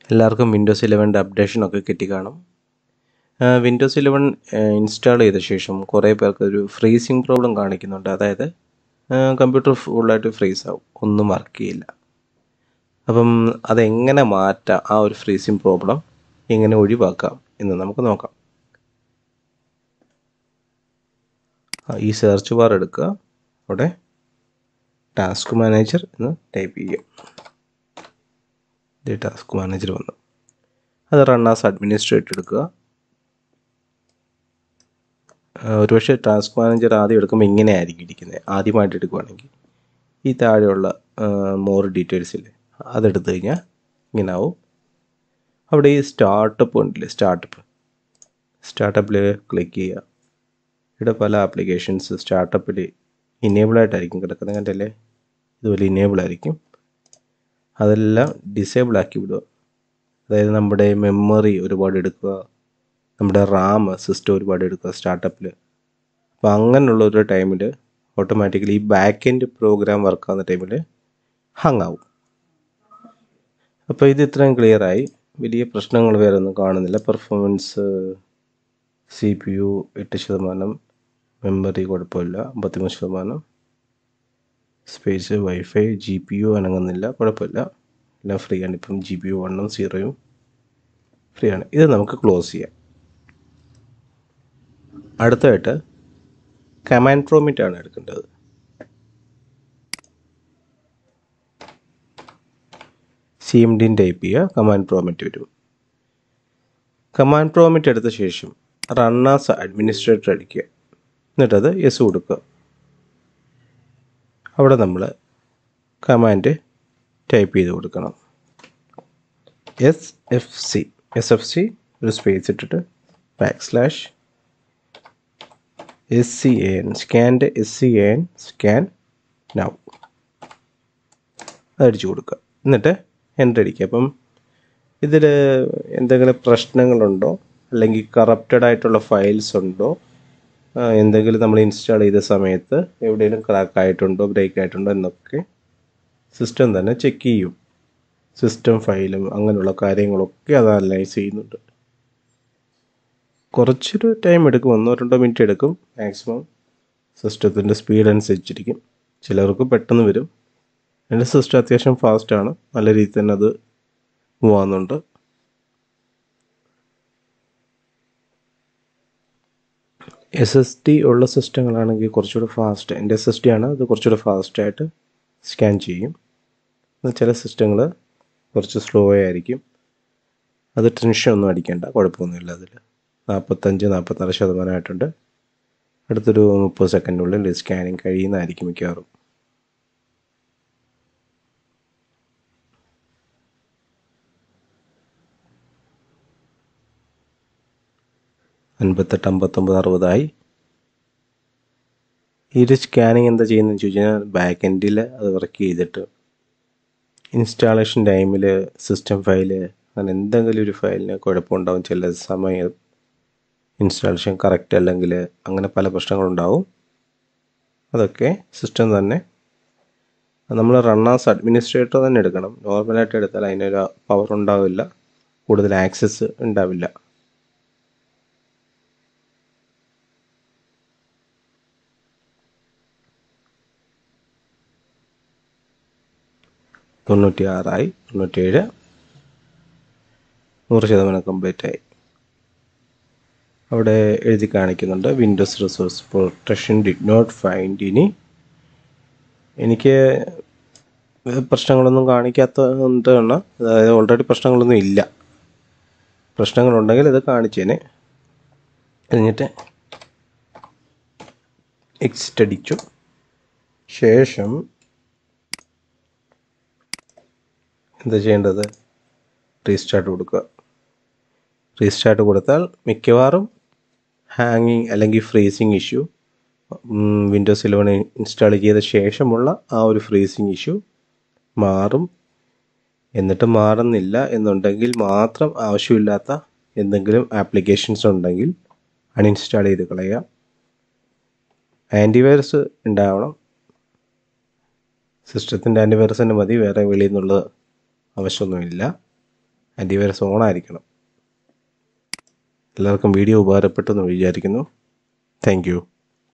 എല്ലാവർക്കും വിൻഡോസ് ഇലവൻ്റെ അപ്ഡേഷനൊക്കെ കിട്ടിക്കാണും വിൻഡോസ് ഇലവൻ ഇൻസ്റ്റാൾ ചെയ്ത ശേഷം കുറേ പേർക്ക് ഒരു ഫ്രീസിങ് പ്രോബ്ലം കാണിക്കുന്നുണ്ട് അതായത് കമ്പ്യൂട്ടർ ഫുള്ളായിട്ട് ഫ്രീസ് ആവും ഒന്നും വർക്ക് ചെയ്യില്ല അപ്പം അതെങ്ങനെ മാറ്റാം ആ ഒരു ഫ്രീസിങ് പ്രോബ്ലം എങ്ങനെ ഒഴിവാക്കാം എന്ന് നമുക്ക് നോക്കാം ഈ സെർച്ച് ബാർ എടുക്കുക അവിടെ ടാസ്ക് മാനേജർ എന്ന് ടൈപ്പ് ചെയ്യുക ഇത് ടാസ്ക് മാനേജർ വന്നു അത് റൺ ആസ് അഡ്മിനിസ്ട്രേറ്റർ എടുക്കുക ഒരുപക്ഷെ ടാസ്ക് മാനേജർ ആദ്യം എടുക്കുമ്പോൾ ഇങ്ങനെ ആയിരിക്കും ഇരിക്കുന്നത് ആദ്യമായിട്ട് എടുക്കുവാണെങ്കിൽ ഈ താഴെയുള്ള മോർ ഡീറ്റെയിൽസ് ഇല്ലേ അതെടുത്തു കഴിഞ്ഞാൽ ഇങ്ങനെ ആവും അവിടെ ഈ സ്റ്റാർട്ടപ്പ് ഉണ്ടല്ലേ സ്റ്റാർട്ടപ്പ് സ്റ്റാർട്ടപ്പിൽ ക്ലിക്ക് ചെയ്യുക ഇവിടെ പല ആപ്ലിക്കേഷൻസ് സ്റ്റാർട്ടപ്പിൽ ഇനേബിളായിട്ടായിരിക്കും കിടക്കുന്നത് കണ്ടല്ലേ ഇതുപോലെ ഇനേബിൾ ആയിരിക്കും അതെല്ലാം ഡിസേബിൾ ആക്കി വിടുക അതായത് നമ്മുടെ മെമ്മറി ഒരുപാട് എടുക്കുക നമ്മുടെ റാം സിസ്റ്റം ഒരുപാട് എടുക്കുക സ്റ്റാർട്ടപ്പിൽ അപ്പോൾ അങ്ങനെയുള്ള ഒരു ടൈമിൽ ഓട്ടോമാറ്റിക്കലി ഈ ബാക്ക് എൻഡ് പ്രോഗ്രാം വർക്ക് ആവുന്ന ടൈമിൽ ഹങ് ആവും അപ്പോൾ ഇത് ഇത്രയും ക്ലിയറായി വലിയ പ്രശ്നങ്ങൾ വേറെ ഒന്നും കാണുന്നില്ല പെർഫോമൻസ് സി പി യു എട്ട് ശതമാനം മെമ്മറി കുഴപ്പമില്ല അമ്പത്തിമൂന്ന് ശതമാനം space wifi G P U അനങ്ങുന്നില്ല കുഴപ്പമില്ല എല്ലാം ഫ്രീ ആണ് ഇപ്പം ജി പി യു വണ്ണും സീറോയും ഫ്രീ ആണ് ഇത് നമുക്ക് ക്ലോസ് ചെയ്യാം അടുത്തതായിട്ട് കമാൻഡ് പ്രോമിറ്റ് ആണ് എടുക്കേണ്ടത് സി എം ഡിൻ ടൈപ്പ് ചെയ്യുക കമാൻഡ് പ്രോമിറ്റ് വരും കമാൻഡ് പ്രോമിറ്റ് എടുത്ത ശേഷം റണ്ണാസ് അഡ്മിനിസ്ട്രേറ്റർ അടിക്കുക എന്നിട്ടത് യെസ് കൊടുക്കുക അവിടെ നമ്മൾ കമാൻഡ് ടൈപ്പ് ചെയ്ത് കൊടുക്കണം S F C S F C ഒരു സ്പേസ് ഇട്ടിട്ട് backslash S C A N സ്കാൻ്റെ S C A N scan now അതടിച്ചു കൊടുക്കുക എന്നിട്ട് എൻ്റർ അടിക്കുക അപ്പം ഇതിൽ എന്തെങ്കിലും പ്രശ്നങ്ങളുണ്ടോ അല്ലെങ്കിൽ കറപ്റ്റഡ് ആയിട്ടുള്ള ഫയൽസ് ഉണ്ടോ എന്തെങ്കിലും നമ്മൾ ഇൻസ്റ്റാൾ ചെയ്ത സമയത്ത് എവിടെയെങ്കിലും ക്രാക്ക് ആയിട്ടുണ്ടോ ബ്രേക്ക് ആയിട്ടുണ്ടോ എന്നൊക്കെ സിസ്റ്റം തന്നെ ചെക്ക് ചെയ്യും സിസ്റ്റം ഫയലും അങ്ങനെയുള്ള കാര്യങ്ങളൊക്കെ അത് അനലൈസ് ചെയ്യുന്നുണ്ട് കുറച്ചൊരു ടൈം എടുക്കും ഒന്നോ രണ്ടോ മിനിറ്റ് എടുക്കും മാക്സിമം സിസ്റ്റത്തിൻ്റെ സ്പീഡ് അനുസരിച്ചിരിക്കും ചിലർക്ക് പെട്ടെന്ന് വരും എൻ്റെ സിസ്റ്റം അത്യാവശ്യം ഫാസ്റ്റാണ് നല്ല രീതിയിൽ തന്നെ അത് മൂവ് ആവുന്നുണ്ട് എസ് എസ് ടി ഉള്ള സിസ്റ്റങ്ങളാണെങ്കിൽ കുറച്ചുകൂടെ ഫാസ്റ്റ് എൻ്റെ എസ് എസ് ടി ആണ് അത് കുറച്ചുകൂടെ ഫാസ്റ്റായിട്ട് സ്കാൻ ചെയ്യും ചില സിസ്റ്റങ്ങൾ കുറച്ച് സ്ലോ ആയിരിക്കും അത് ടെൻഷൻ ഒന്നും അടിക്കേണ്ട കുഴപ്പമൊന്നുമില്ല അതിൽ നാൽപ്പത്തഞ്ച് നാൽപ്പത്താറ് ശതമാനമായിട്ടുണ്ട് അടുത്തൊരു മുപ്പത് സെക്കൻഡിനുള്ളിൽ സ്കാനിങ് കഴിയുന്നതായിരിക്കും മിക്കവാറും അൻപത്തെട്ട് അമ്പത്തൊമ്പത് അറുപതായി ഈ ഒരു സ്കാനിങ് എന്താ ചെയ്യുന്നതെന്ന് വെച്ച് കഴിഞ്ഞാൽ ബാക്ക് എൻഡിൽ അത് വർക്ക് ചെയ്തിട്ട് ഇൻസ്റ്റാളേഷൻ ടൈമിൽ സിസ്റ്റം ഫയല് അങ്ങനെ എന്തെങ്കിലും ഒരു ഫയലിന് കുഴപ്പമുണ്ടാവും ചില സമയം ഇൻസ്റ്റാളേഷൻ കറക്റ്റ് അല്ലെങ്കിൽ അങ്ങനെ പല പ്രശ്നങ്ങളുണ്ടാവും അതൊക്കെ സിസ്റ്റം തന്നെ നമ്മൾ റണ്ണാസ് അഡ്മിനിസ്ട്രേറ്റർ തന്നെ എടുക്കണം നോർമലായിട്ട് എടുത്താൽ അതിനൊരു പവർ ഉണ്ടാവില്ല കൂടുതൽ ആക്സസ് ഉണ്ടാവില്ല തൊണ്ണൂറ്റി ആറായി തൊണ്ണൂറ്റേഴ് നൂറ് ശതമാനം കംപ്ലീറ്റ് ആയി അവിടെ എഴുതി കാണിക്കുന്നുണ്ട് Windows resource protection did not find ഇനി എനിക്ക് പ്രശ്നങ്ങളൊന്നും കാണിക്കാത്തതുകൊണ്ടാണ് അതായത് ഓൾറെഡി പ്രശ്നങ്ങളൊന്നും ഇല്ല പ്രശ്നങ്ങളുണ്ടെങ്കിൽ ഇത് കാണിച്ചേനെ എന്നിട്ട് എക്സിറ്റ് അടിച്ചു ശേഷം എന്താ ചെയ്യേണ്ടത് റീസ്റ്റാർട്ട് കൊടുക്കുക റീസ്റ്റാർട്ട് കൊടുത്താൽ മിക്കവാറും ഹാങ്ങിങ് അല്ലെങ്കിൽ freezing issue Windows eleven install ചെയ്ത ശേഷമുള്ള ആ ഒരു ഫ്രീസിങ് ഇഷ്യൂ മാറും എന്നിട്ട് മാറുന്നില്ല എന്നുണ്ടെങ്കിൽ മാത്രം ആവശ്യമില്ലാത്ത എന്തെങ്കിലും ആപ്ലിക്കേഷൻസ് ഉണ്ടെങ്കിൽ അൺഇൻസ്റ്റാൾ ചെയ്ത് കളയാം ആൻറ്റിവൈറസ് ഉണ്ടാവണം സിസ്റ്റത്തിൻ്റെ ആൻറ്റിവൈറസ് തന്നെ മതി വേറെ വെളിയിൽ നിന്നുള്ള ആവശ്യമൊന്നുമില്ല ആൻറ്റിവൈറസ് ഓൺ ആയിരിക്കണം എല്ലാവർക്കും വീഡിയോ ഉപകാരപ്പെട്ടെന്ന് വിചാരിക്കുന്നു താങ്ക് യു